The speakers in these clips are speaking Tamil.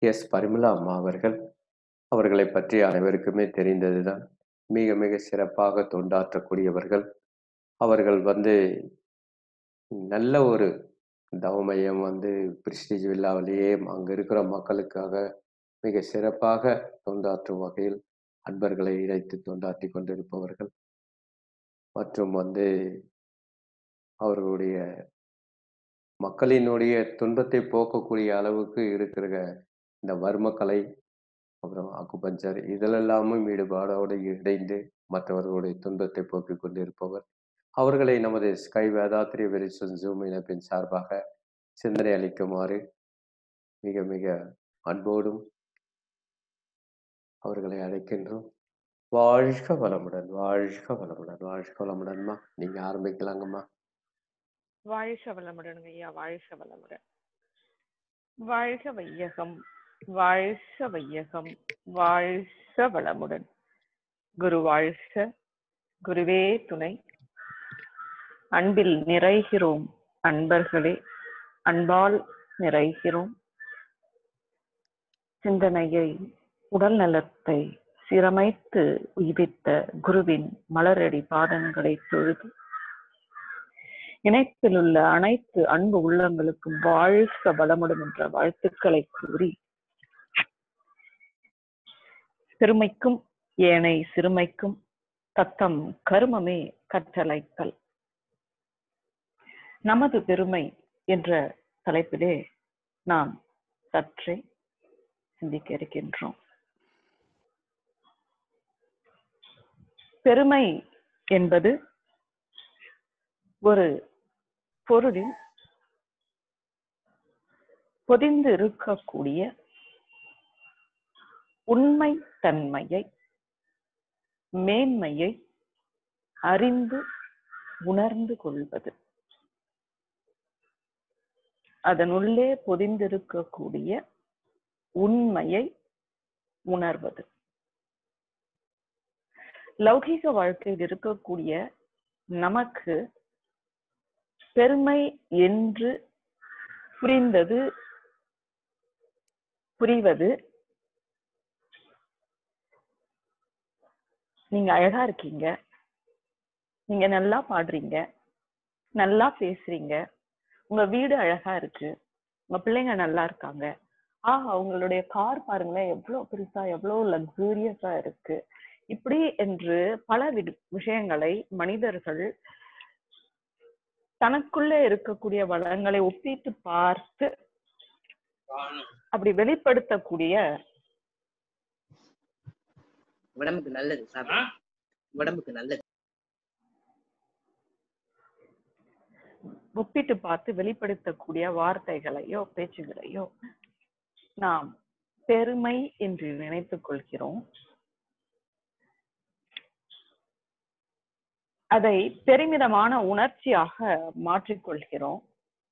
எஸ் பரிமளா அம்மா அவர்கள் அவர்களை பற்றி அனைவருக்குமே தெரிந்ததுதான் மிக மிக சிறப்பாக தொண்டாற்றக்கூடியவர்கள் அவர்கள் வந்து நல்ல ஒரு தவமையம் வந்து பிரிஸ்டீஜ் வில்லாவிலேயே அங்கே இருக்கிற மக்களுக்காக மிக சிறப்பாக தொண்டாற்றும் வகையில் அன்பர்களை இணைத்து தொண்டாற்றி கொண்டிருப்பவர்கள் மற்றும் வந்து அவர்களுடைய மக்களினுடைய துன்பத்தை போக்கக்கூடிய அளவுக்கு இருக்கிற இந்த வர்மக்கலை அப்புறம் அக்குபஞ்சர் இதிலெல்லாமும் ஈடுபாடோடு இணைந்து மற்றவர்களுடைய துன்பத்தை போக்கிக் கொண்டிருப்பவர் அவர்களை நமது ஸ்கை வேதாத்திரி வெரிசன் ஜூம் இணைப்பின் சார்பாக சிந்தனை அளிக்குமாறு மிக மிக அன்போடும் அவர்களை அழைக்கின்றோம் வாழ்க வளமுடன் வாழ்க வளமுடன் வாழ்க வளமுடன்மா நீங்க ஆரம்பிக்கலாங்கம்மா வாழ்க வளமுடன் ஐயா வாழ்க வளமுடன் வாழ்க வையகம் வாழ்க வையகம் வாழ்க வளமுடன் குரு வாழ்க குருவே துணை அன்பில் நிறைகிறோம் அன்பர்களே அன்பால் நிறைகிறோம் சிந்தனையை உடல் நலத்தை சீரமைத்து உய்வித்த குருவின் மலரடி பாதங்களை தொழுது இணைப்பில் உள்ள அனைத்து அன்பு உள்ளங்களுக்கும் வாழ்க வளமுடன் என்ற வாழ்த்துக்களை கூறி பெருமைக்கும் ஏனை சிறுமைக்கும் தத்தம் கருமமே கற்றலைத்தல் நமது பெருமை என்ற தலைப்பிலே நாம் சற்றே சிந்திக்க இருக்கின்றோம் பெருமை என்பது ஒரு பொருளில் பொதிந்து இருக்கக்கூடிய உண்மை தன்மையை மேன்மையை அறிந்து உணர்ந்து கொள்வது அதனுள்ளே பொதிந்திருக்கக்கூடிய உண்மையை உணர்வது லௌகீக வாழ்க்கையில் இருக்கக்கூடிய நமக்கு பெருமை என்று புரிந்தது புரிவது நீங்க அழகா இருக்கீங்க நீங்க நல்லா பாடுறீங்க நல்லா பேசுறீங்க உங்க வீடு அழகா இருக்கு உங்க பிள்ளைங்க நல்லா இருக்காங்க ஆஹ் அவங்களுடைய கார் பாருங்களேன் எவ்வளவு பெருசா எவ்வளவு லக்ஸூரியஸா இருக்கு இப்படி என்று பல விஷயங்களை மனிதர்கள் தனக்குள்ளே இருக்கக்கூடிய வளங்களை ஒப்பிட்டு பார்த்து அப்படி வெளிப்படுத்தக்கூடிய உடம்புக்கு நல்லது சாப்பிடு உடம்புக்கு நல்லது ஒப்பிட்டு பார்த்து வெளிப்படுத்தக்கூடிய வார்த்தைகளையோ பேச்சுகளையோ நாம் பெருமை என்று நினைத்துக் கொள்கிறோம் அதை பெருமிதமான உணர்ச்சியாக மாற்றிக்கொள்கிறோம்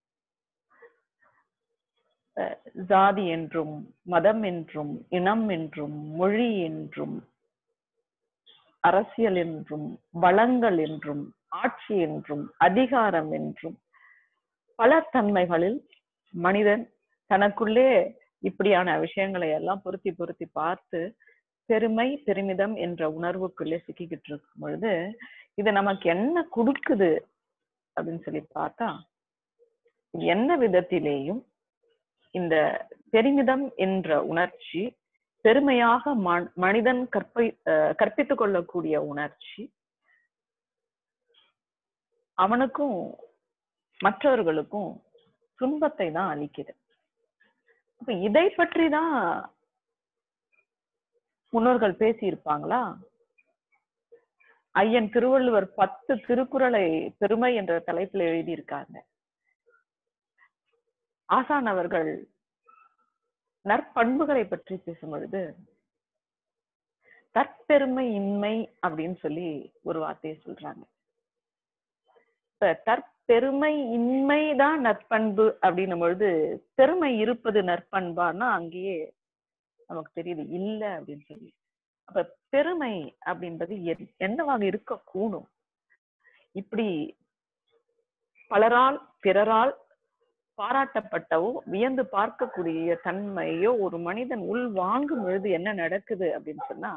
ஜாதி என்றும் மதம் என்றும் இனம் என்றும் மொழி என்றும் அரசியல் என்றும் வளங்கள் என்றும் ஆட்சி என்றும் அதிகாரம் என்றும் பல தன்மைகளில் மனிதன் தனக்குள்ளே இப்படியான விஷயங்களை எல்லாம் பொருத்தி பொருத்தி பார்த்து பெருமை பெருமிதம் என்ற உணர்வுக்குள்ளே சிக்கிக்கிட்டு இருக்கும் பொழுது இது நமக்கு என்ன கொடுக்குது அப்படின்னு சொல்லி பார்த்தா என்ன விதத்திலேயும் இந்த பெருமிதம் என்ற உணர்ச்சி பெருமையாக மனிதன் கற்பை கற்பித்துக் கொள்ளக்கூடிய உணர்ச்சி அவனுக்கும் மற்றவர்களுக்கும் துன்பத்தை தான் அளிக்குது அப்ப இதை பற்றி தான் முன்னோர்கள் பேசி இருப்பாங்களா ஐயன் திருவள்ளுவர் பத்து திருக்குறளை பெருமை என்ற தலைப்பில் எழுதியிருக்காங்க ஆசான் அவர்கள் நற்பண்புகளை பற்றி பேசும் பொழுது தற்பெருமை இன்மை அப்படின்னு சொல்லி ஒரு வார்த்தையை சொல்றாங்க இப்ப தற்பெருமை இன்மைதான் நற்பண்பு அப்படின்னும் பொழுது பெருமை இருப்பது நற்பண்பான்னா அங்கேயே நமக்கு தெரியுது இல்ல அப்படின்னு சொல்லி அப்ப பெருமை அப்படின்றது என்னவாக இருக்கக்கூடும் இப்படி பலரால் பிறரால் பாராட்டப்பட்டவோ வியந்து பார்க்கக்கூடிய தன்மையோ ஒரு மனிதன் உள் வாங்கும் பொழுது என்ன நடக்குது அப்படின்னு சொன்னா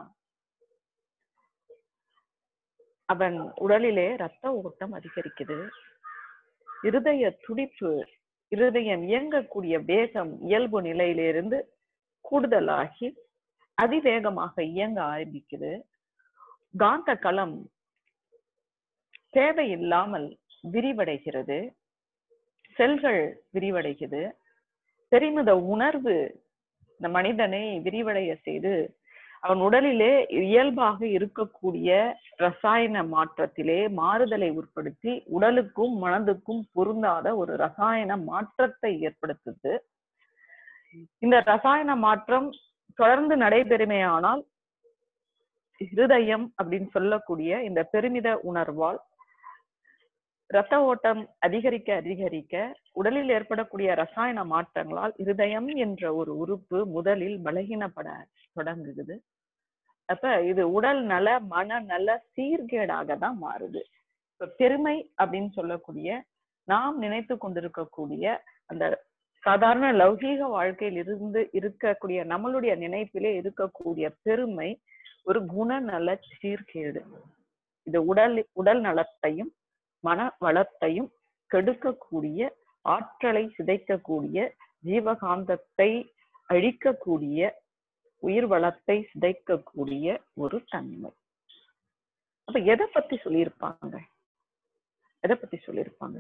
அவன் உடலிலே ரத்த ஓட்டம் அதிகரிக்குது இருதய துடிப்பு இருதயம் இயங்கக்கூடிய வேகம் இயல்பு நிலையிலிருந்து கூடுதலாகி அதிவேகமாக இயங்க ஆரம்பிக்குது காந்த களம் தேவையில்லாமல் விரிவடைகிறது செல்கள் விரிவடைகிறது பெருமித உணர்வு இந்த மனிதனை விரிவடைய செய்து அவன் உடலிலே இயல்பாக இருக்கக்கூடிய ரசாயன மாற்றத்திலே மாறுதலை உட்படுத்தி உடலுக்கும் மனதுக்கும் பொருந்தாத ஒரு ரசாயன மாற்றத்தை ஏற்படுத்துது இந்த ரசாயன மாற்றம் தொடர்ந்து நடைபெறுமேயானால் இருதயம் அப்படின்னு சொல்லக்கூடிய இந்த பெருமித உணர்வால் இரத்த ஓட்டம் அதிகரிக்க அதிகரிக்க உடலில் ஏற்படக்கூடிய ரசாயன மாற்றங்களால் இருதயம் என்ற ஒரு உறுப்பு முதலில் பலகீனப்பட தொடங்குது அப்ப இது உடல் நல மன நல சீர்கேடாக தான் மாறுது இப்ப பெருமை அப்படின்னு சொல்லக்கூடிய நாம் நினைத்து கொண்டிருக்கக்கூடிய அந்த சாதாரண லௌகீக வாழ்க்கையில் இருந்து இருக்கக்கூடிய நம்மளுடைய நினைப்பிலே இருக்கக்கூடிய பெருமை ஒரு குணநல சீர்கேடு இது உடல் உடல் நலத்தையும் மன வளத்தையும் கெடுக்கக்கூடிய ஆற்றலை சிதைக்கக்கூடிய ஜீவகாந்தத்தை அழிக்கக்கூடிய உயிர் வளத்தை சிதைக்கக்கூடிய ஒரு தன்மை அப்ப எதை பத்தி சொல்லியிருப்பாங்க எதை பத்தி சொல்லியிருப்பாங்க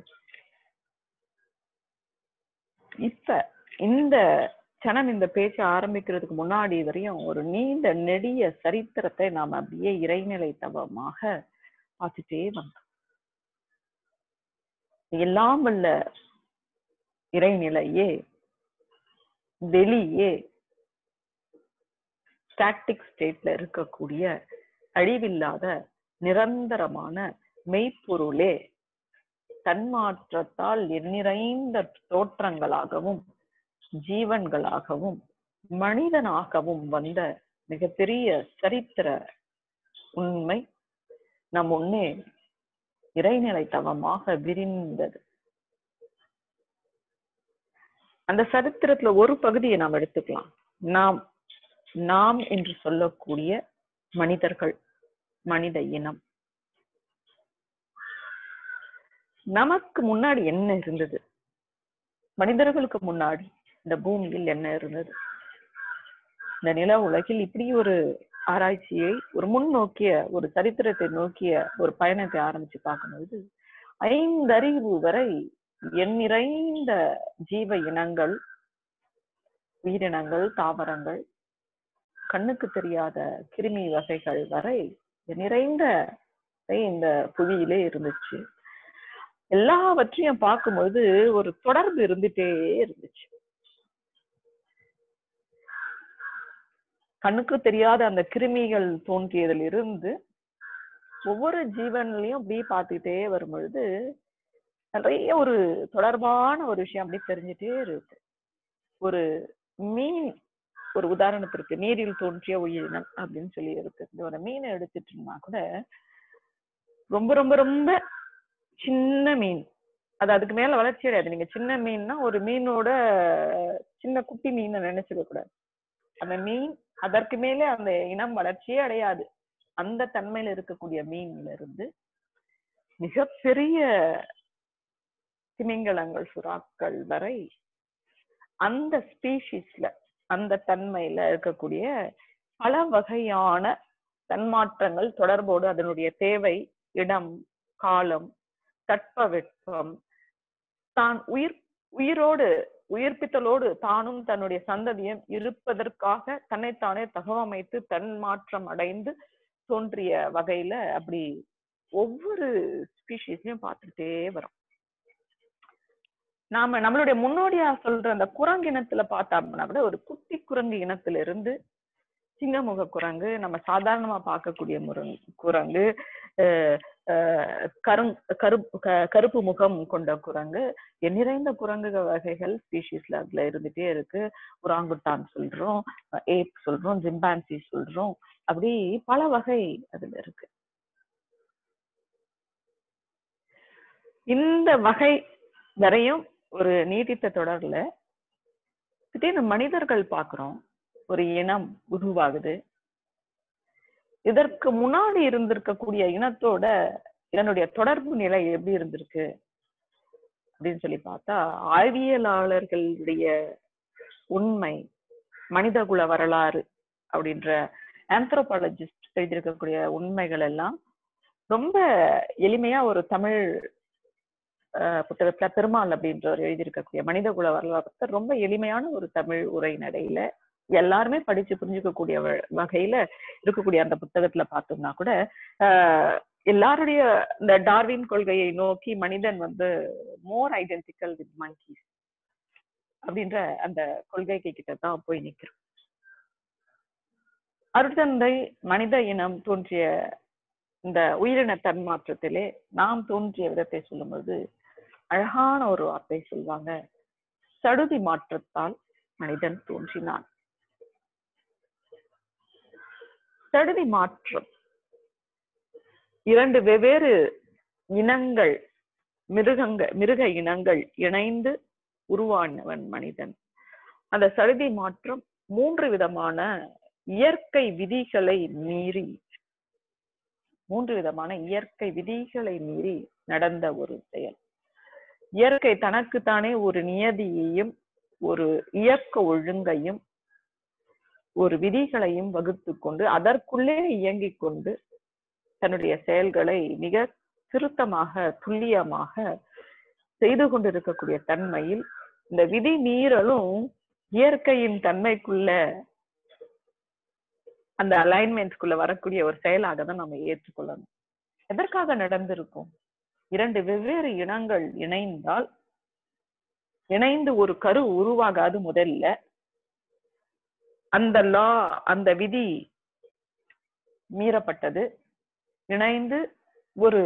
இப்ப இந்த சனம் இந்த பேச்ச ஆரம்பிக்கிறதுக்கு முன்னாடி வரையும் ஒரு நீண்ட நெடிய சரித்திரத்தை நாம் அப்படியே இறைநிலை தவமாக பார்த்துட்டே வந்தோம் எல்லாம் வல்ல இறைநிலையே வெளியே ஸ்டாட்டிக் ஸ்டேட்ல இருக்கக்கூடிய அழிவில்லாத நிரந்தரமான மெய்ப்பொருளே தன்மாற்றத்தால் எண்ணிறைந்த தோற்றங்களாகவும் ஜீவன்களாகவும் மனிதனாகவும் வந்த மிகப்பெரிய சரித்திர உண்மை நம் முன்னே இறைநிலை தவமாக விரிந்தது அந்த சரித்திரத்துல ஒரு பகுதியை நாம் எடுத்துக்கலாம் நாம் நாம் என்று சொல்லக்கூடிய மனிதர்கள் மனித இனம் நமக்கு முன்னாடி என்ன இருந்தது மனிதர்களுக்கு முன்னாடி இந்த பூமியில் என்ன இருந்தது இந்த நில உலகில் இப்படி ஒரு ஆராய்ச்சியை ஒரு முன்னோக்கிய ஒரு சரித்திரத்தை நோக்கிய ஒரு பயணத்தை ஆரம்பிச்சு பார்க்கும்போது ஐந்தறிவு வரை எண்ணிறைந்த ஜீவ இனங்கள் உயிரினங்கள் தாவரங்கள் கண்ணுக்கு தெரியாத கிருமி வகைகள் வரை நிறைந்த இந்த புவியிலே இருந்துச்சு எல்லாவற்றையும் பார்க்கும்போது ஒரு தொடர்பு இருந்துட்டே இருந்துச்சு கண்ணுக்கு தெரியாத அந்த கிருமிகள் தோன்றியதில் இருந்து ஒவ்வொரு ஜீவன்லயும் அப்படியே பார்த்துக்கிட்டே வரும் பொழுது நிறைய ஒரு தொடர்பான ஒரு விஷயம் அப்படியே தெரிஞ்சுட்டே இருக்கு ஒரு மீன் ஒரு உதாரணத்திற்கு நீரில் தோன்றிய உயிரினம் அப்படின்னு சொல்லி இருக்கு இந்த ஒரு மீனை எடுத்துட்டோம்னா கூட ரொம்ப ரொம்ப ரொம்ப சின்ன மீன் அது அதுக்கு மேல வளர்ச்சி அடையாது நீங்க சின்ன மீன்னா ஒரு மீனோட சின்ன குட்டி மீனை நினைச்சுக்க கூடாது அந்த மீன் அதற்கு மேலே அந்த இனம் வளர்ச்சியே அடையாது அந்த தன்மையில இருக்கக்கூடிய மீன்ல இருந்து மிகப்பெரிய திமிங்கலங்கள் சுறாக்கள் வரை அந்த ஸ்பீஷிஸ்ல அந்த தன்மையில இருக்கக்கூடிய பல வகையான தன்மாற்றங்கள் தொடர்போடு அதனுடைய தேவை இடம் காலம் தட்பவெப்பம் தான் உயிர் உயிரோடு உயிர்ப்பித்தலோடு தானும் தன்னுடைய சந்ததியும் இருப்பதற்காக தன்னைத்தானே தகவமைத்து தன் மாற்றம் அடைந்து தோன்றிய வகையில அப்படி ஒவ்வொரு ஸ்பீஷீஸ்லயும் பார்த்துட்டே வரும் நாம நம்மளுடைய முன்னோடியா சொல்ற அந்த குரங்கு இனத்துல பார்த்தோம்னா கூட ஒரு குட்டி குரங்கு இனத்துல இருந்து சிங்கமுக குரங்கு நம்ம சாதாரணமா பார்க்கக்கூடிய முரங் குரங்கு கருங் கருப்பு கருப்பு முகம் கொண்ட குரங்கு நிறைந்த குரங்கு வகைகள் ஸ்பீஷீஸ்ல அதுல இருந்துட்டே இருக்கு உராங்குட்டான் சொல்றோம் ஏப் சொல்றோம் ஜிம்பான்சி சொல்றோம் அப்படி பல வகை அதுல இருக்கு இந்த வகை வரையும் ஒரு நீடித்த தொடர்ல திடீர்னு மனிதர்கள் பார்க்கிறோம் ஒரு இனம் உருவாகுது இதற்கு முன்னாடி இருந்திருக்கக்கூடிய இனத்தோட இதனுடைய தொடர்பு நிலை எப்படி இருந்திருக்கு அப்படின்னு சொல்லி பார்த்தா ஆய்வியலாளர்களுடைய உண்மை மனிதகுல வரலாறு அப்படின்ற ஆந்த்ரோபாலஜிஸ்ட் எழுதியிருக்கக்கூடிய உண்மைகள் எல்லாம் ரொம்ப எளிமையா ஒரு தமிழ் அஹ், புத்தகத்துல பெருமாள் அப்படின்றவர் எழுதியிருக்கக்கூடிய மனிதகுல வரலாறு ரொம்ப எளிமையான ஒரு தமிழ் உரை நடையில எல்லாருமே படிச்சு புரிஞ்சுக்கக்கூடிய வ- வகையில இருக்கக்கூடிய அந்த புத்தகத்துல பார்த்தோம்னா கூட ஆஹ், எல்லாருடைய இந்த டார்வின் கொள்கையை நோக்கி மனிதன் வந்து மோர் ஐடென்டிக்கல் வித் monkeys அப்படின்ற அந்த கொள்கைக்கு கிட்ட தான் போய் நிக்கிறோம் அருட்தந்தை மனித இனம் தோன்றிய இந்த உயிரின தன்மாற்றத்திலே நாம் தோன்றிய விதத்தை சொல்லும்போது அழகான ஒரு வார்த்தை சொல்வாங்க சடுதி மாற்றத்தால் மனிதன் தோன்றினான் சடுதி மாற்றம் இரண்டு வெவ்வேறு இனங்கள் மிருகங்க மிருக இனங்கள் இணைந்து உருவானவன் மனிதன் அந்த சடுதி மாற்றம் மூன்று விதமான இயற்கை விதிகளை மீறி மூன்று விதமான இயற்கை விதிகளை மீறி நடந்த ஒரு செயல் இயற்கை தனக்குத்தானே ஒரு நியதியையும் ஒரு இயக்க ஒழுங்கையும் ஒரு விதிகளையும் வகுத்து கொண்டு அதற்குள்ளே இயங்கிக் கொண்டு தன்னுடைய செயல்களை மிக திருத்தமாக துல்லியமாக செய்து கொண்டிருக்கக்கூடிய தன்மையில் இந்த விதி மீறலும் இயற்கையின் தன்மைக்குள்ள அந்த அலைன்மெண்ட்குள்ள வரக்கூடிய ஒரு செயலாக தான் நம்ம ஏற்றுக்கொள்ளணும் எதற்காக நடந்திருக்கும் இரண்டு வெவ்வேறு இனங்கள் இணைந்தால் இணைந்து ஒரு கரு உருவாகாது முதல்ல அந்த லா அந்த விதி மீறப்பட்டது இணைந்து ஒரு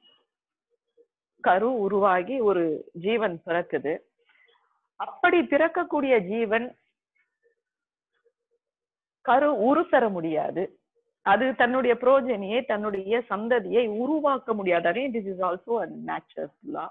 கரு உருவாகி ஒரு ஜீவன் பிறக்குது அப்படி பிறக்கக்கூடிய ஜீவன் கரு உரு பெற முடியாது அது தன்னுடைய புரோஜனியை தன்னுடைய சந்ததியை உருவாக்க முடியாது this is also natural law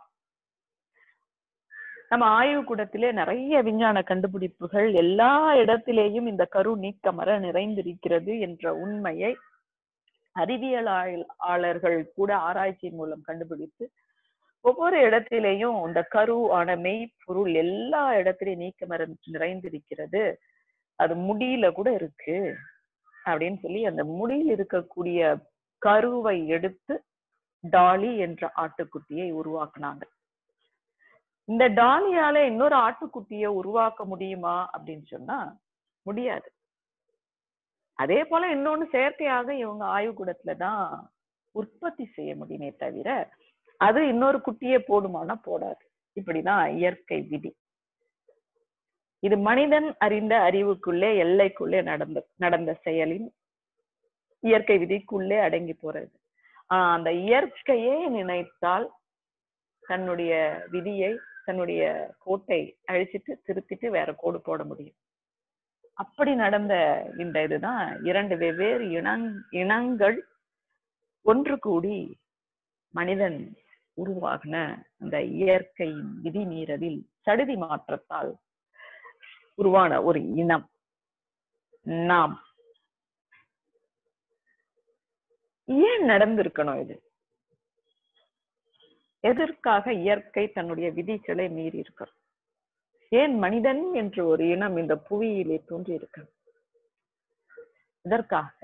நம்ம ஆய்வு கூடத்திலே நிறைய விஞ்ஞான கண்டுபிடிப்புகள் எல்லா இடத்திலேயும் இந்த கரு நீக்கமர நிறைந்திருக்கிறது என்ற உண்மையை அறிவியலாளர்கள் கூட ஆராய்ச்சியின் மூலம் கண்டுபிடித்து ஒவ்வொரு இடத்திலேயும் இந்த கரு ஆன மெய்ப்பொருள் எல்லா இடத்திலையும் நீக்கமர நிறைந்திருக்கிறது அது முடியில கூட இருக்கு அப்படின்னு சொல்லி அந்த முடியில் இருக்கக்கூடிய கருவை எடுத்து டாலி என்ற ஆட்டுக்குட்டியை உருவாக்குனாங்க இந்த டாலியால இன்னொரு ஆட்டுக்குட்டியை உருவாக்க முடியுமா அப்படின்னு சொன்னா முடியாது அதே போல இன்னொன்னு செயற்கையாக இவங்க ஆய்வுக்கூடத்துல தான் உற்பத்தி செய்ய முடியுமே தவிர அது இன்னொரு குட்டியை போடுமானா போடாது இப்படிதான் இயற்கை விதி இது மனிதன் அறிந்த அறிவுக்குள்ளே எல்லைக்குள்ளே நடந்த நடந்த செயலின் இயற்கை விதிக்குள்ளே அடங்கி போறது ஆஹ் அந்த இயற்கையே நினைத்தால் தன்னுடைய விதியை தன்னுடைய கோட்டை அழிச்சிட்டு திருத்திட்டு வேற கோடு போட முடியும் அப்படி நடந்த இந்த இதுதான் இரண்டு வெவ்வேறு இனங் இனங்கள் ஒன்று கூடி மனிதன் உருவாகின அந்த இயற்கையின் விதி மீறலில் சடுதி மாற்றத்தால் உருவான ஒரு இனம் நாம் ஏன் நடந்திருக்கணும் இது எதற்காக இயற்கை தன்னுடைய விதிகளை மீறி இருக்கணும் ஏன் மனிதன் என்ற ஒரு இனம் இந்த புவியிலே தோன்றி இருக்கணும் இதற்காக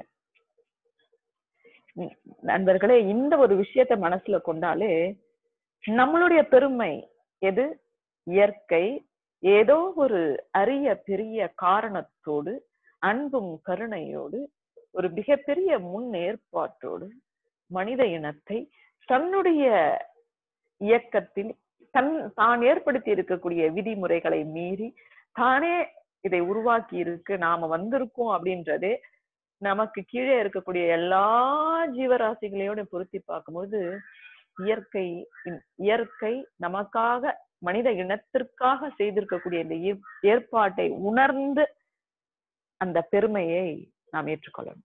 உம் நண்பர்களே இந்த ஒரு விஷயத்தை மனசுல கொண்டாலே நம்மளுடைய பெருமை எது இயற்கை ஏதோ ஒரு அரிய பெரிய காரணத்தோடு அன்பும் கருணையோடு ஒரு மிகப்பெரிய முன்னேற்பாட்டோடு மனித இனத்தை தன்னுடைய இயக்கத்தில் தன் தான் ஏற்படுத்தி இருக்கக்கூடிய விதிமுறைகளை மீறி தானே இதை உருவாக்கி இருக்கு நாம வந்திருக்கோம் அப்படின்றதே நமக்கு கீழே இருக்கக்கூடிய எல்லா ஜீவராசிகளையோட பொருத்தி பார்க்கும்போது இயற்கை இயற்கை நமக்காக மனித இனத்திற்காக செய்திருக்கக்கூடிய இந்த ஈர்- ஏற்பாட்டை உணர்ந்து அந்த பெருமையை நாம் ஏற்றுக்கொள்ளணும்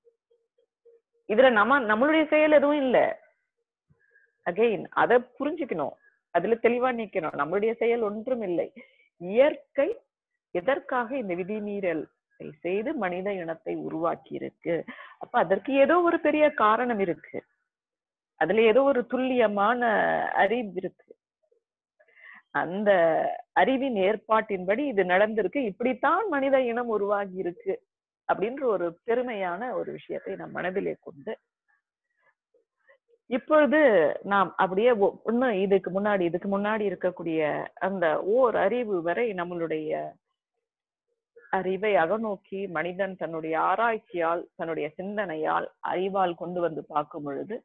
இதுல நம்ம நம்மளுடைய செயல் எதுவும் இல்ல அகைன் அத புரிஞ்சுக்கணும் அதுல தெளிவா நிக்கணும் நம்மளுடைய செயல் ஒன்றும் இல்லை இயற்கை எதற்காக இந்த விதிமீறல் செய்து மனித இனத்தை உருவாக்கி இருக்கு அப்ப அதற்கு ஏதோ ஒரு பெரிய காரணம் இருக்கு அதுல ஏதோ ஒரு துல்லியமான அறிவு இருக்கு அந்த அறிவின் ஏற்பாட்டின்படி இது நடந்திருக்கு இப்படித்தான் மனித இனம் உருவாகி இருக்கு அப்படின்ற ஒரு பெருமையான ஒரு விஷயத்தை நம் மனதிலே கொண்டு இப்பொழுது நாம் அப்படியே ஒ- இன்னும் இதுக்கு முன்னாடி இதுக்கு முன்னாடி இருக்கக்கூடிய அந்த ஓர் அறிவு வரை நம்மளுடைய அறிவை அகநோக்கி மனிதன் தன்னுடைய ஆராய்ச்சியால் தன்னுடைய சிந்தனையால் அறிவால் கொண்டு வந்து பார்க்கும் பொழுது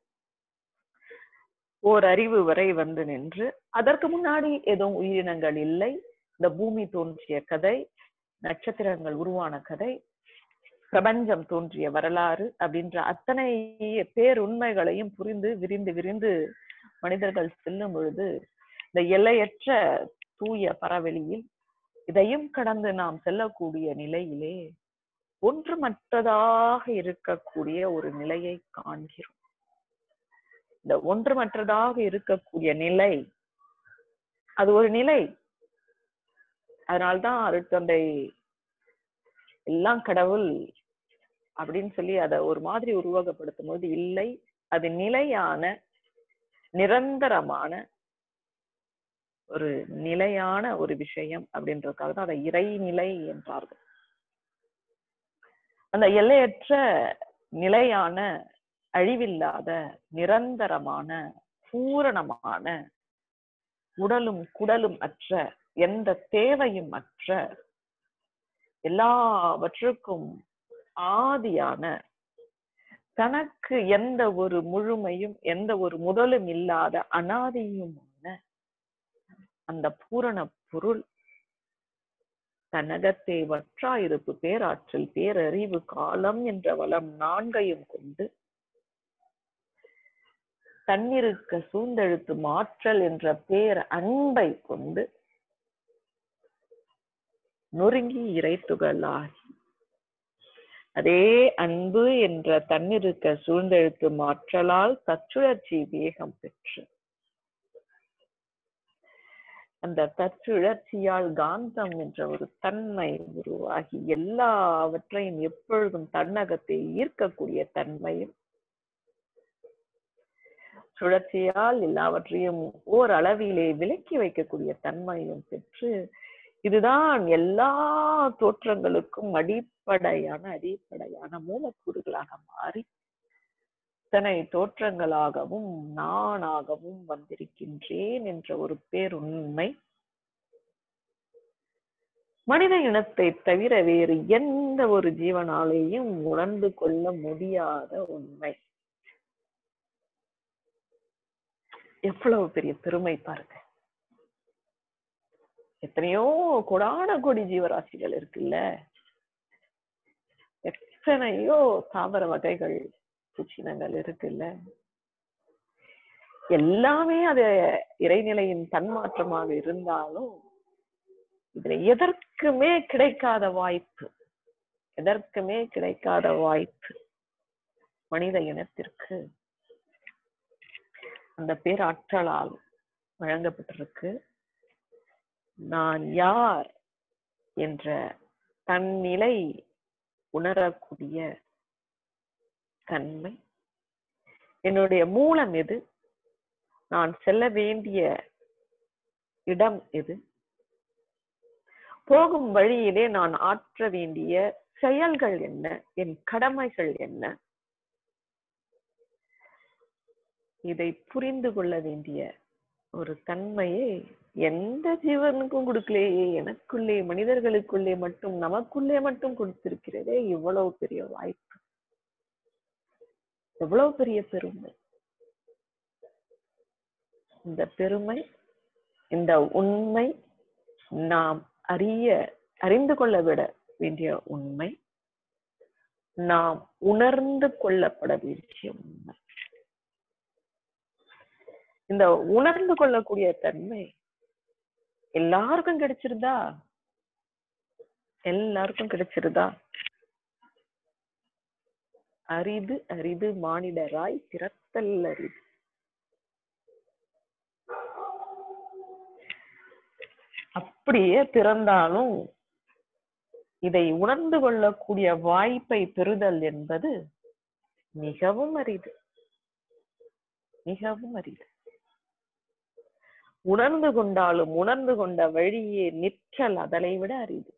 ஓர் அறிவு வரை வந்து நின்று அதற்கு முன்னாடி எதுவும் உயிரினங்கள் இல்லை இந்த பூமி தோன்றிய கதை நட்சத்திரங்கள் உருவான கதை பிரபஞ்சம் தோன்றிய வரலாறு அப்படின்ற அத்தனை பேருண்மைகளையும் புரிந்து விரிந்து விரிந்து மனிதர்கள் செல்லும் பொழுது இந்த எல்லையற்ற தூய பரவெளியில் இதையும் கடந்து நாம் செல்லக்கூடிய நிலையிலே ஒன்றுமற்றதாக இருக்கக்கூடிய ஒரு நிலையை காண்கிறோம் இந்த ஒன்றுமற்றதாக இருக்கக்கூடிய நிலை அது ஒரு நிலை அதனால்தான் அருட்தந்தை எல்லாம் கடவுள் அப்படின்னு சொல்லி அதை ஒரு மாதிரி உருவகப்படுத்தும் போது இல்லை அது நிலையான நிரந்தரமான ஒரு நிலையான ஒரு விஷயம் அப்படின்றதுக்காக தான் அதை இறைநிலை என்றார்கள் அந்த எல்லையற்ற நிலையான அழிவில்லாத நிரந்தரமான பூரணமான உடலும் குடலும் அற்ற எந்த தேவையும் அற்ற எல்லாவற்றுக்கும் ஆதியான தனக்கு எந்த ஒரு முழுமையும் எந்த ஒரு முதலும் இல்லாத அனாதியுமான அந்த பூரண பொருள் தன்னகத்தே வற்றாயிருப்பு பேராற்றல் பேரறிவு காலம் என்ற வளம் நான்கையும் கொண்டு தன்னிருக்க சூழ்ந்தெழுத்து மாற்றல் என்ற பேர் அன்பை கொண்டு நொறுங்கி இறைத்துகளாகி அதே அன்பு என்ற தன்னிருக்க சூழ்ந்தெழுத்து மாற்றலால் தச்சுழற்சி வேகம் பெற்று அந்த தச்சுழற்சியால் காந்தம் என்ற ஒரு தன்மை உருவாகி எல்லாவற்றையும் எப்பொழுதும் தன்னகத்தை ஈர்க்கக்கூடிய தன்மையும் சுழற்சியால் எல்லாவற்றையும் ஓர் அளவிலே விலக்கி வைக்கக்கூடிய தன்மையும் பெற்று இதுதான் எல்லா தோற்றங்களுக்கும் அடிப்படையான அடிப்படையான மூலக்கூறுகளாக மாறி இத்தனை தோற்றங்களாகவும் நானாகவும் வந்திருக்கின்றேன் என்ற ஒரு பேருண்மை மனித இனத்தை தவிர வேறு எந்த ஒரு ஜீவனாலேயும் உணர்ந்து கொள்ள முடியாத உண்மை எவ்வளவு பெரிய பெருமை பாருங்க எத்தனையோ கொடான கொடி ஜீவராசிகள் இருக்குல்ல எத்தனையோ தாவர வகைகள் பூச்சினங்கள் இருக்குல்ல எல்லாமே அது இறைநிலையின் தன்மாற்றமாக இருந்தாலும் இதுல எதற்குமே கிடைக்காத வாய்ப்பு எதற்குமே கிடைக்காத வாய்ப்பு மனித இனத்திற்கு அந்த பேராற்றலால் வழங்கப்பட்டிருக்கு நான் யார் என்ற தன்னிலை உணரக்கூடிய தன்மை என்னுடைய மூலம் எது நான் செல்ல வேண்டிய இடம் எது போகும் வழியிலே நான் ஆற்ற வேண்டிய செயல்கள் என்ன என் கடமைகள் என்ன இதை புரிந்து கொள்ள வேண்டிய ஒரு தன்மையை எந்த ஜீவனுக்கும் கொடுக்கலையே எனக்குள்ளே மனிதர்களுக்குள்ளே மட்டும் நமக்குள்ளே மட்டும் கொடுத்திருக்கிறதே இவ்வளவு பெரிய வாய்ப்பு எவ்வளவு பெரிய பெருமை இந்த பெருமை இந்த உண்மை நாம் அறிய அறிந்து கொள்ள விட வேண்டிய உண்மை நாம் உணர்ந்து கொள்ளப்பட வேண்டிய உண்மை இந்த உணர்ந்து கொள்ளக்கூடிய தன்மை எல்லாருக்கும் கிடைச்சிருதா எல்லாருக்கும் கிடைச்சிருதா அரிது அரிது மானிடராய் பிறத்தல் அரிது அப்படியே பிறந்தாலும் இதை உணர்ந்து கொள்ளக்கூடிய வாய்ப்பை பெறுதல் என்பது மிகவும் அரிது மிகவும் அரிது உணர்ந்து கொண்டாலும் உணர்ந்து கொண்ட வழியே நிற்றல் அதனை விட அரிது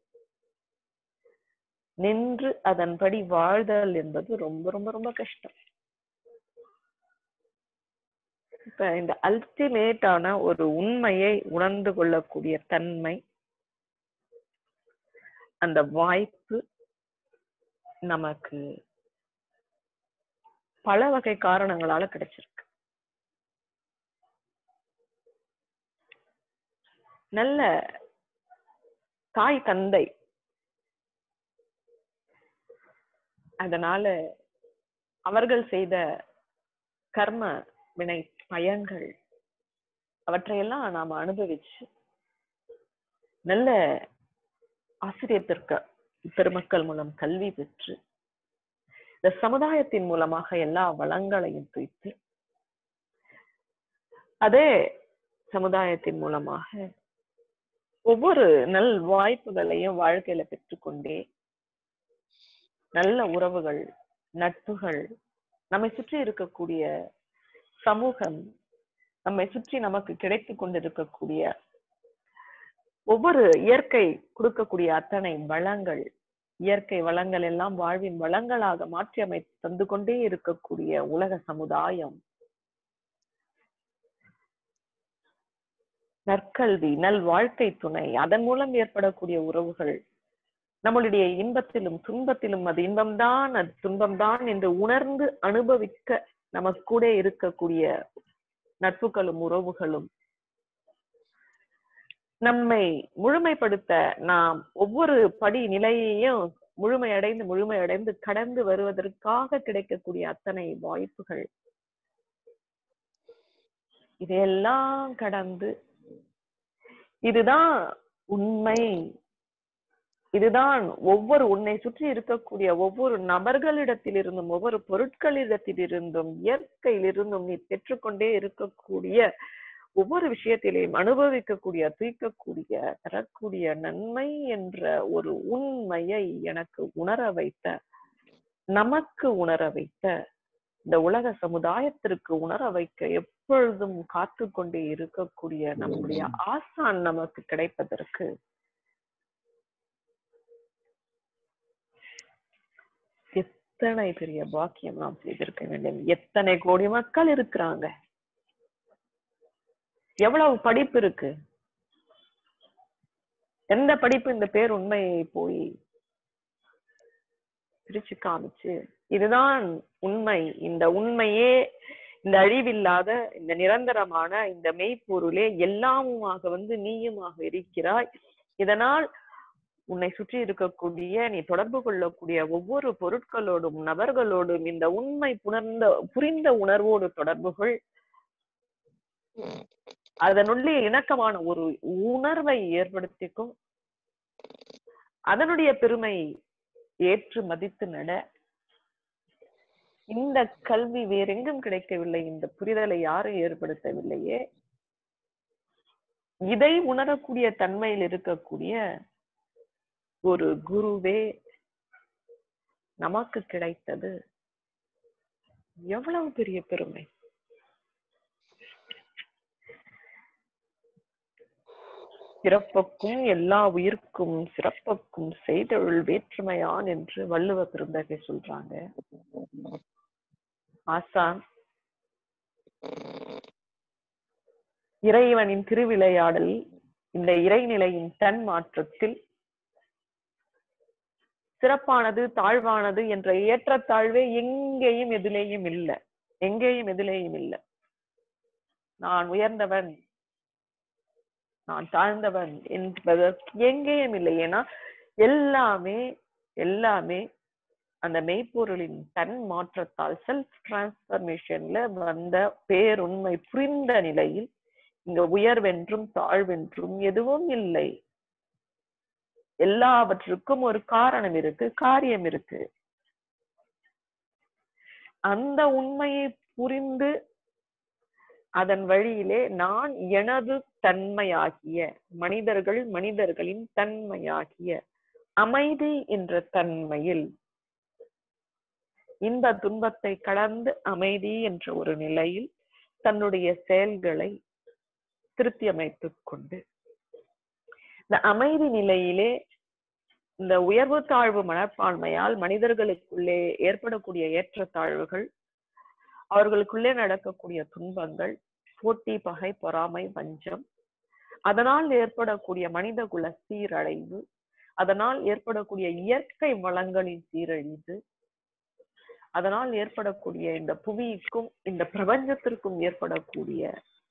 நின்று அதன்படி வாழ்தல் என்பது ரொம்ப ரொம்ப ரொம்ப கஷ்டம் இப்ப இந்த அல்டிமேட்டான ஒரு உண்மையை உணர்ந்து கொள்ளக்கூடிய தன்மை அந்த வாய்ப்பு நமக்கு பல வகை காரணங்களால கிடைச்சிருக்கு நல்ல தாய் தந்தை அதனால அவர்கள் செய்த கர்ம வினை பயன்கள் அவற்றையெல்லாம் நாம அனுபவிச்சு நல்ல ஆசிரியத்திற்கு பெருமக்கள் மூலம் கல்வி பெற்று இந்த சமுதாயத்தின் மூலமாக எல்லா வளங்களையும் துய்த்து அதே சமுதாயத்தின் மூலமாக ஒவ்வொரு நல் வாய்ப்புகளையும் வாழ்க்கையில பெற்றுக்கொண்டே நல்ல உறவுகள் நட்புகள் நம்மை சுற்றி இருக்கக்கூடிய சமூகம் நம்மை சுற்றி நமக்கு கிடைத்து கொண்டிருக்கக்கூடிய ஒவ்வொரு இயற்கை கொடுக்கக்கூடிய அத்தனை வளங்கள் இயற்கை வளங்கள் எல்லாம் வாழ்வின் வளங்களாக மாற்றி அமை தந்து கொண்டே இருக்கக்கூடிய உலக சமுதாயம் நற்கல்வி நல் வாழ்க்கை துணை அதன் மூலம் ஏற்படக்கூடிய உறவுகள் நம்மளுடைய இன்பத்திலும் துன்பத்திலும் அது இன்பம்தான் அது துன்பம்தான் என்று உணர்ந்து அனுபவிக்க நமக்கு கூட இருக்கக்கூடிய நட்புகளும் உறவுகளும் நம்மை முழுமைப்படுத்த நாம் ஒவ்வொரு படி நிலையையும் முழுமையடைந்து முழுமையடைந்து கடந்து வருவதற்காக கிடைக்கக்கூடிய அத்தனை வாய்ப்புகள் இதையெல்லாம் கடந்து இதுதான் உண்மை இதுதான் ஒவ்வொரு உன்னை சுற்றி இருக்கக்கூடிய ஒவ்வொரு நபர்களிடத்திலிருந்தும் ஒவ்வொரு பொருட்களிடத்திலிருந்தும் இயற்கையிலிருந்தும் நீ பெற்றுக்கொண்டே இருக்கக்கூடிய ஒவ்வொரு விஷயத்திலையும் அனுபவிக்கக்கூடிய தூய்க்கக்கூடிய தரக்கூடிய நன்மை என்ற ஒரு உண்மையை எனக்கு உணர வைத்த நமக்கு உணர வைத்த இந்த உலக சமுதாயத்திற்கு உணர வைக்க எப்பொழுதும் காத்து கொண்டே இருக்கக்கூடிய நம்முடைய ஆசான் நமக்கு கிடைப்பதற்கு எத்தனை பெரிய பாக்கியம் நாம் செய்திருக்க வேண்டும் எத்தனை கோடி மக்கள் இருக்கிறாங்க எவ்வளவு படிப்பு இருக்கு எந்த படிப்பு இந்த பேர் உண்மையை போய் பிரிச்சு காமிச்சு இதுதான் உண்மை இந்த உண்மையே இந்த அழிவில்லாத இந்த நிரந்தரமான இந்த மெய்ப்பொருளே எல்லாமுமாக வந்து நீயுமாக இருக்கிறாய் இதனால் உன்னை சுற்றி இருக்கக்கூடிய நீ தொடர்பு கொள்ளக்கூடிய ஒவ்வொரு பொருட்களோடும் நபர்களோடும் இந்த உண்மை புணர்ந்த புரிந்த உணர்வோடு தொடர்புகள் அதனுள்ளே இணக்கமான ஒரு உணர்வை ஏற்படுத்திக்கும் அதனுடைய பெருமை ஏற்று மதித்து நட இந்த கல்வி வேறெங்கும் கிடைக்கவில்லை இந்த புரிதலை யாரும் ஏற்படுத்தவில்லையே இதை உணரக்கூடிய தன்மையில் இருக்கக்கூடிய ஒரு குருவே நமக்கு கிடைத்தது எவ்வளவு பெரிய பெருமை பிறப்புக்கும் எல்லா உயிர்க்கும் சிறப்புக்கும் செய்தொழில் வேற்றுமையான் என்று வள்ளுவ பெருந்தகை சொல்றாங்க ஆசான் இறைவனின் திருவிளையாடல் இந்த இறைநிலையின் தன் மாற்றத்தில் சிறப்பானது தாழ்வானது என்ற ஏற்றத்தாழ்வே எங்கேயும் எதிலேயும் இல்லை எங்கேயும் எதிலேயும் இல்லை நான் உயர்ந்தவன் நான் தாழ்ந்தவன் என்பதற்கு எங்கேயும் இல்லை ஏன்னா எல்லாமே எல்லாமே அந்த மெய்ப்பொருளின் தன் மாற்றத்தால் செல்ஃப் டிரான்ஸ்பர்மேஷன்ல வந்த பேருண்மை புரிந்த நிலையில் இங்க உயர்வென்றும் தாழ்வென்றும் எதுவும் இல்லை எல்லாவற்றுக்கும் ஒரு காரணம் இருக்கு காரியம் இருக்கு அந்த உண்மையை புரிந்து அதன் வழியிலே நான் எனது தன்மையாகிய மனிதர்கள் மனிதர்களின் தன்மையாகிய அமைதி என்ற தன்மையில் இந்த துன்பத்தை கடந்து அமைதி என்ற ஒரு நிலையில் தன்னுடைய செயல்களை திருத்தி அமைத்துக் கொண்டு இந்த அமைதி நிலையிலே இந்த உயர்வு தாழ்வு மனப்பான்மையால் மனிதர்களுக்குள்ளே ஏற்படக்கூடிய ஏற்றத்தாழ்வுகள் அவர்களுக்குள்ளே நடக்கக்கூடிய துன்பங்கள் போட்டி பகை பொறாமை வஞ்சம் அதனால் ஏற்படக்கூடிய மனித குல சீரழிவு அதனால் ஏற்படக்கூடிய இயற்கை வளங்களின் சீரழிவு அதனால் ஏற்படக்கூடிய இந்த புவிக்கும் இந்த பிரபஞ்சத்திற்கும் ஏற்படக்கூடிய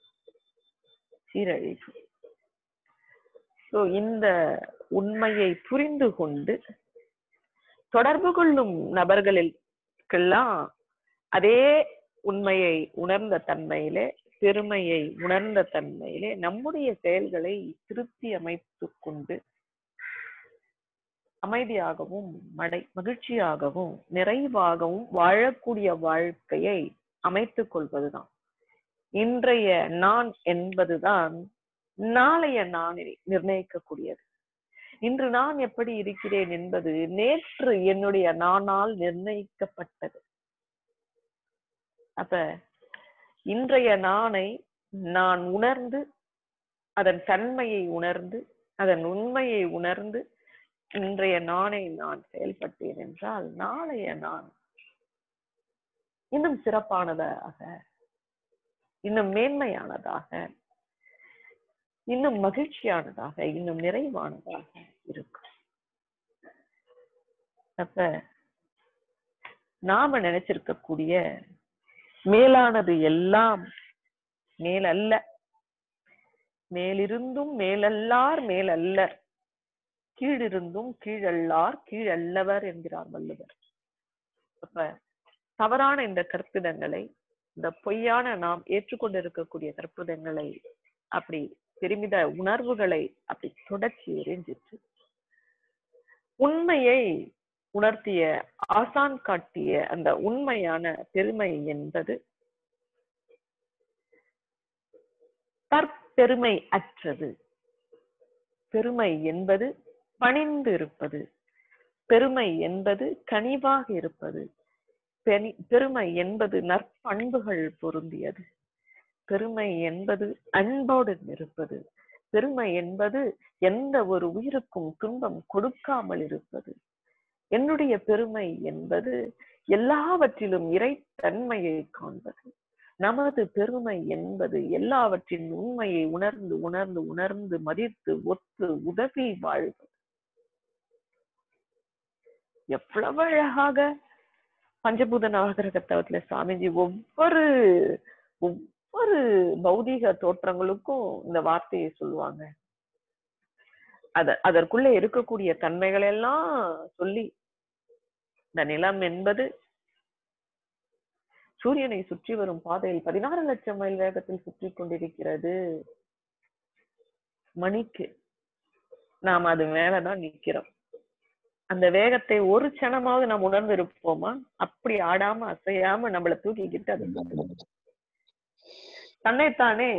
சீரழிவு சோ இந்த உண்மையை புரிந்து கொண்டு தொடர்பு கொள்ளும் நபர்களுக்கெல்லாம் அதே உண்மையை உணர்ந்த தன்மையிலே பெருமையை உணர்ந்த தன்மையிலே நம்முடைய செயல்களை திருத்தி அமைத்துக் கொண்டு அமைதியாகவும் மடை மகிழ்ச்சியாகவும் நிறைவாகவும் வாழக்கூடிய வாழ்க்கையை அமைத்துக் கொள்வதுதான் இன்றைய நான் என்பதுதான் நாளைய நான் நிர்ணயிக்கக்கூடியது இன்று நான் எப்படி இருக்கிறேன் என்பது நேற்று என்னுடைய நானால் நிர்ணயிக்கப்பட்டது அப்ப இன்றைய நானை நான் உணர்ந்து அதன் தன்மையை உணர்ந்து அதன் உண்மையை உணர்ந்து இன்றைய நானை நான் செயல்பட்டேன் என்றால் நாளைய நான் இன்னும் சிறப்பானதாக இன்னும் மேன்மையானதாக இன்னும் மகிழ்ச்சியானதாக இன்னும் நிறைவானதாக இருக்கும் அப்ப நாம நினைச்சிருக்கக்கூடிய மேலானது எல்லாம் மேலல்ல மேலிருந்தும் மேலல்லார் மேலல்லர் கீழிருந்தும் கீழல்லார் கீழல்லவர் என்கிறார் வள்ளுவர் அப்ப தவறான இந்த கற்பிதங்களை இந்த பொய்யான நாம் ஏற்றுக்கொண்டிருக்கக்கூடிய கற்பிதங்களை அப்படி பெருமித உணர்வுகளை அப்படி தொடர்ச்சி எரிஞ்சிட்டு உண்மையை உணர்த்திய ஆசான் காட்டிய அந்த உண்மையான பெருமை என்பது தற்பெருமை அற்றது பெருமை என்பது பணிந்து இருப்பது பெருமை என்பது கனிவாக இருப்பது பெருமை என்பது நற்பண்புகள் பொருந்தியது பெருமை என்பது அன்போடு இருப்பது பெருமை என்பது எந்த ஒரு உயிருக்கும் துன்பம் கொடுக்காமல் இருப்பது என்னுடைய பெருமை என்பது எல்லாவற்றிலும் இறைத்தன்மையை காண்பது நமது பெருமை என்பது எல்லாவற்றின் உண்மையை உணர்ந்து உணர்ந்து உணர்ந்து மதித்து ஒத்து உதவி வாழ்வது எவ்வளவு அழகாக பஞ்சபூத நவகிரகத்தவத்துல சாமிஜி ஒவ்வொரு ஒவ்வொரு பௌதீக தோற்றங்களுக்கும் இந்த வார்த்தையை சொல்லுவாங்க அத அதற்குள்ள இருக்கக்கூடிய தன்மைகள் எல்லாம் சொல்லி இந்த நிலம் என்பது சூரியனை சுற்றி வரும் பாதையில் பதினாறு லட்சம் மைல் வேகத்தில் சுற்றி கொண்டிருக்கிறது மணிக்கு நாம் அது மேலதான் நிக்கிறோம் அந்த வேகத்தை ஒரு க்ஷணமாவது நாம் உணர்ந்து இருப்போமா அப்படி ஆடாம அசையாம நம்மள தூக்கிக்கிட்டு அது தன்னைத்தானே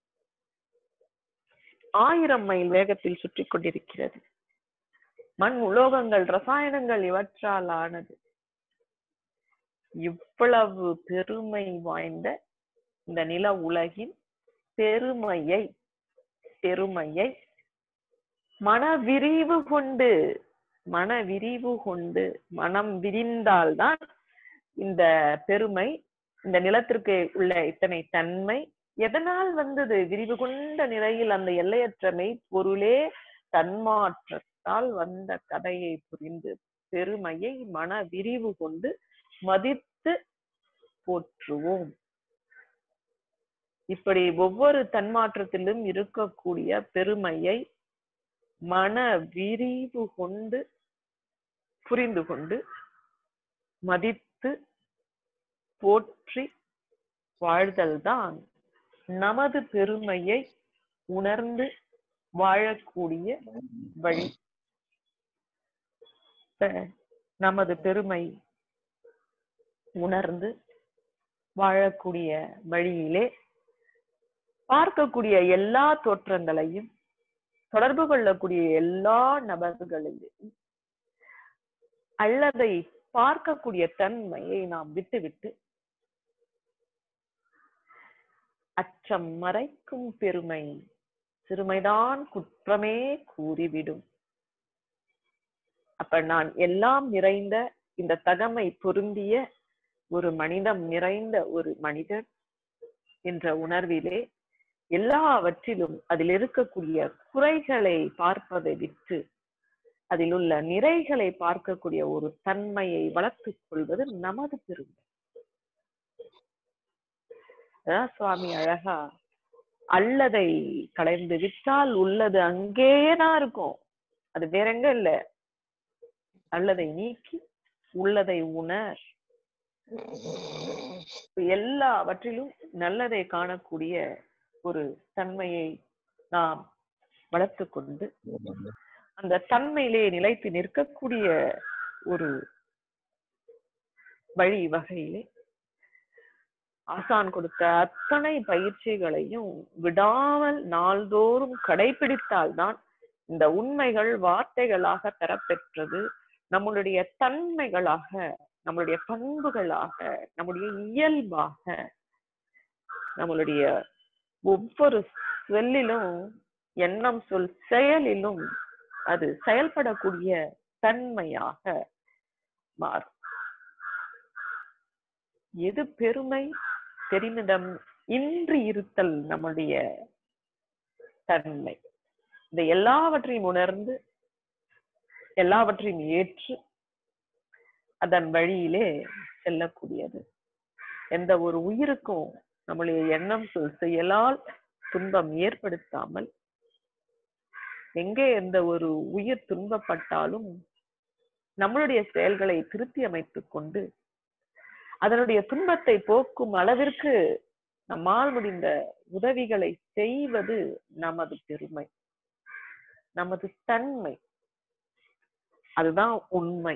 ஆயிரம் மைல் வேகத்தில் சுற்றி கொண்டிருக்கிறது மண் உலோகங்கள் ரசாயனங்கள் இவற்றால் ஆனது இவ்வளவு பெருமை வாய்ந்த இந்த நில உலகின் பெருமையை பெருமையை மன விரிவு கொண்டு மன விரிவு கொண்டு மனம் விரிந்தால்தான் இந்த பெருமை இந்த நிலத்திற்கு உள்ள இத்தனை தன்மை எதனால் வந்தது விரிவு கொண்ட நிலையில் அந்த எல்லையற்ற மெய்ப்பொருளே தன்மாற்றத்தால் வந்த கதையை புரிந்து பெருமையை மன விரிவு கொண்டு மதித்து போற்றுவோம் இப்படி ஒவ்வொரு தன்மாற்றத்திலும் இருக்கக்கூடிய பெருமையை மன விரிவு கொண்டு புரிந்து கொண்டு மதித்து போற்றி வாழ்தல் தான் நமது பெருமையை உணர்ந்து வாழக்கூடிய வழி நமது பெருமை உணர்ந்து வாழக்கூடிய வழியிலே பார்க்கக்கூடிய எல்லா தோற்றங்களையும் தொடர்பு கொள்ளக்கூடிய எல்லா நபர்களையும் அல்லதை பார்க்கக்கூடிய தன்மையை நாம் விட்டுவிட்டு அச்சம் மறைக்கும் பெருமை சிறுமைதான் குற்றமே கூறிவிடும் அப்ப நான் எல்லாம் நிறைந்த இந்த தகமை பொருந்திய ஒரு மனிதம் நிறைந்த ஒரு மனிதர் என்ற உணர்விலே எல்லாவற்றிலும் அதில் இருக்கக்கூடிய குறைகளை பார்ப்பதை விட்டு அதில் உள்ள நிறைகளை பார்க்கக்கூடிய ஒரு தன்மையை வளர்த்துக் கொள்வது நமது பெருமை அதான் சுவாமி அழகா அல்லதை கலைந்து விட்டால் உள்ளது அங்கேயே தான் இருக்கும் அது வேற எங்க இல்ல அல்லதை நீக்கி உள்ளதை உணர் எல்லாவற்றிலும் நல்லதை காணக்கூடிய ஒரு தன்மையை நாம் வளர்த்து கொண்டு அந்த தன்மையிலே நிலைத்து நிற்கக்கூடிய ஒரு வழி வகையிலே ஆசான் கொடுத்த அத்தனை பயிற்சிகளையும் விடாமல் நாள்தோறும் கடைபிடித்தால்தான் இந்த உண்மைகள் வார்த்தைகளாக தரப்பெற்றது நம்மளுடைய தன்மைகளாக நம்மளுடைய பண்புகளாக நம்முடைய இயல்பாக நம்மளுடைய ஒவ்வொரு சொல்லிலும் எண்ணம் சொல் செயலிலும் அது செயல்படக்கூடிய தன்மையாக மாறும் எது பெருமை பெருமிதம் இன்றி இருத்தல் நம்முடைய தன்மை இந்த எல்லாவற்றையும் உணர்ந்து எல்லாவற்றையும் ஏற்று அதன் வழியிலே செல்லக்கூடியது எந்த ஒரு உயிருக்கும் நம்முடைய எண்ணம் சொல் செயலால் துன்பம் ஏற்படுத்தாமல் எங்கே எந்த ஒரு உயிர் துன்பப்பட்டாலும் நம்மளுடைய செயல்களை திருத்தி அமைத்துக் கொண்டு அதனுடைய துன்பத்தை போக்கும் அளவிற்கு நம்மால் முடிந்த உதவிகளை செய்வது நமது பெருமை நமது தன்மை அதுதான் உண்மை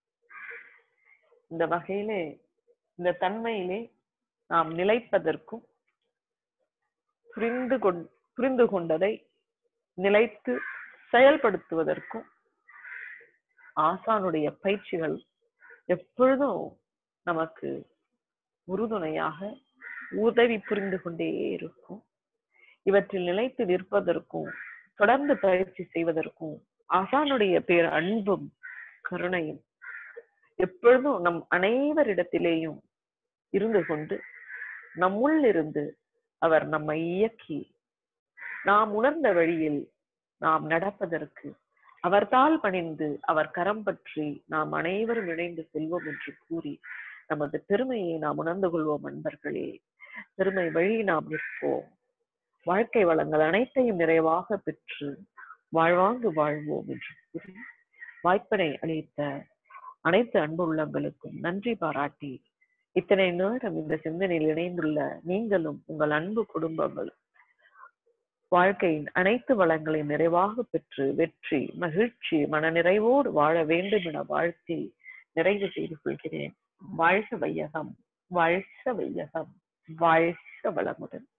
இந்த வகையிலே இந்த தன்மையிலே நாம் நிலைப்பதற்கும் புரிந்து கொண் புரிந்து கொண்டதை நிலைத்து செயல்படுத்துவதற்கும் ஆசானுடைய பயிற்சிகள் எப்பொழுதும் நமக்கு உறுதுணையாக உதவி புரிந்து கொண்டே இருக்கும் இவற்றில் நிலைத்து நிற்பதற்கும் தொடர்ந்து பயிற்சி செய்வதற்கும் ஆசானுடைய பேர் அன்பும் கருணையும் எப்பொழுதும் நம் அனைவரிடத்திலேயும் இருந்து கொண்டு நம்முள் இருந்து அவர் நம்மை இயக்கி நாம் உணர்ந்த வழியில் நாம் நடப்பதற்கு அவர் தாள் பணிந்து அவர் கரம் பற்றி நாம் அனைவரும் இணைந்து செல்வோம் என்று கூறி நமது பெருமையை நாம் உணர்ந்து கொள்வோம் நண்பர்களே பெருமை வழி நாம் நிற்போம் வாழ்க்கை வளங்கள் அனைத்தையும் நிறைவாக பெற்று வாழ்வாங்கு வாழ்வோம் என்று கூறி வாய்ப்பினை அளித்த அனைத்து அன்பு உள்ளங்களுக்கும் நன்றி பாராட்டி இத்தனை நேரம் இந்த சிந்தனையில் இணைந்துள்ள நீங்களும் உங்கள் அன்பு குடும்பங்களும் வாழ்க்கையின் அனைத்து வளங்களையும் நிறைவாக பெற்று வெற்றி மகிழ்ச்சி மனநிறைவோடு வாழ வேண்டும் என வாழ்த்தி நிறைவு செய்து கொள்கிறேன் வாழ்க வையகம் வாழ்க வையகம் வாழ்க வளமுடன்